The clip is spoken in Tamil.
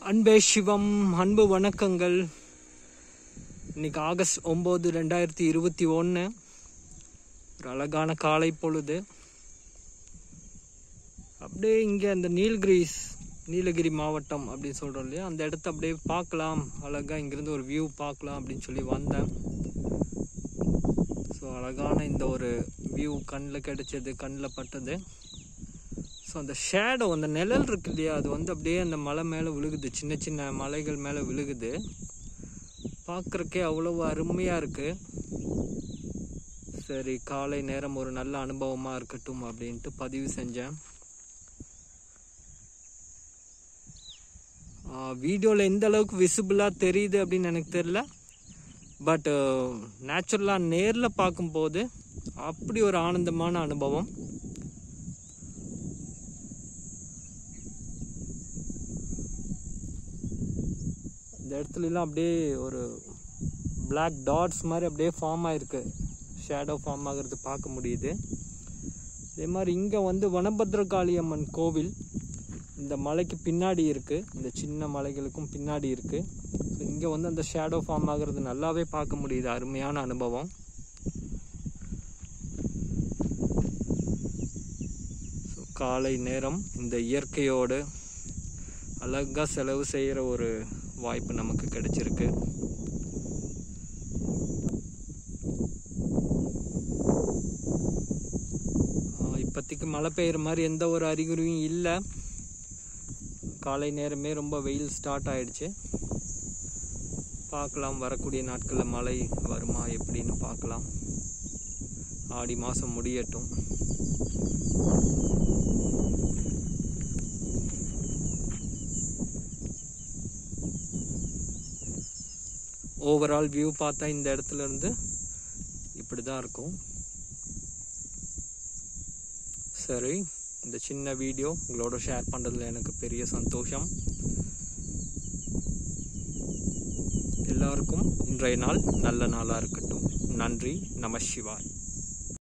அன்பே சிவம் அன்பு வணக்கங்கள் இன்னைக்கு ஆகஸ்ட் ஒம்பது ரெண்டாயிரத்தி இருபத்தி ஒன்று ஒரு அழகான காலை பொழுது அப்படியே இங்கே அந்த நீல்கிரிஸ் நீலகிரி மாவட்டம் அப்படின்னு சொல்கிறோம் இல்லையா அந்த இடத்த அப்படியே பார்க்கலாம் அழகாக இங்கேருந்து ஒரு வியூ பார்க்கலாம் அப்படின்னு சொல்லி வந்தேன் ஸோ அழகான இந்த ஒரு வியூ கண்ணில் கிடைச்சது கண்ணில் பட்டது ஸோ அந்த ஷேடோ அந்த நிழல் இருக்கு இல்லையா அது வந்து அப்படியே அந்த மலை மேலே விழுகுது சின்ன சின்ன மலைகள் மேலே விழுகுது பார்க்குறக்கே அவ்வளவு அருமையாக இருக்கு சரி காலை நேரம் ஒரு நல்ல அனுபவமாக இருக்கட்டும் அப்படின்ட்டு பதிவு செஞ்சேன் வீடியோவில் எந்த அளவுக்கு விசிபிளாக தெரியுது அப்படின்னு எனக்கு தெரில பட் நேச்சுரலாக நேரில் பார்க்கும்போது அப்படி ஒரு ஆனந்தமான அனுபவம் இந்த இடத்துலலாம் அப்படியே ஒரு பிளாக் டாட்ஸ் மாதிரி அப்படியே ஃபார்ம் ஆயிருக்கு ஷேடோ ஃபார்ம் ஆகிறது பார்க்க முடியுது அதே மாதிரி இங்கே வந்து வனபத்ரகாளி அம்மன் கோவில் இந்த மலைக்கு பின்னாடி இருக்குது இந்த சின்ன மலைகளுக்கும் பின்னாடி இருக்குது ஸோ இங்கே வந்து அந்த ஷேடோ ஃபார்ம் ஆகிறது நல்லாவே பார்க்க முடியுது அருமையான அனுபவம் ஸோ காலை நேரம் இந்த இயற்கையோடு அழகாக செலவு செய்கிற ஒரு வாய்ப்பு நமக்கு கிடைச்சிருக்கு இப்போதைக்கு மழை பெய்யுற மாதிரி எந்த ஒரு அறிகுறியும் இல்லை காலை நேரமே ரொம்ப வெயில் ஸ்டார்ட் ஆயிடுச்சு பார்க்கலாம் வரக்கூடிய நாட்களில் மழை வருமா எப்படின்னு பார்க்கலாம் ஆடி மாதம் முடியட்டும் ஓவரால் வியூ பார்த்தா இந்த இடத்துல இருந்து இப்படி தான் இருக்கும் சரி இந்த சின்ன வீடியோ உங்களோட ஷேர் பண்ணுறதுல எனக்கு பெரிய சந்தோஷம் எல்லாருக்கும் இன்றைய நாள் நல்ல நாளாக இருக்கட்டும் நன்றி நம சிவாய்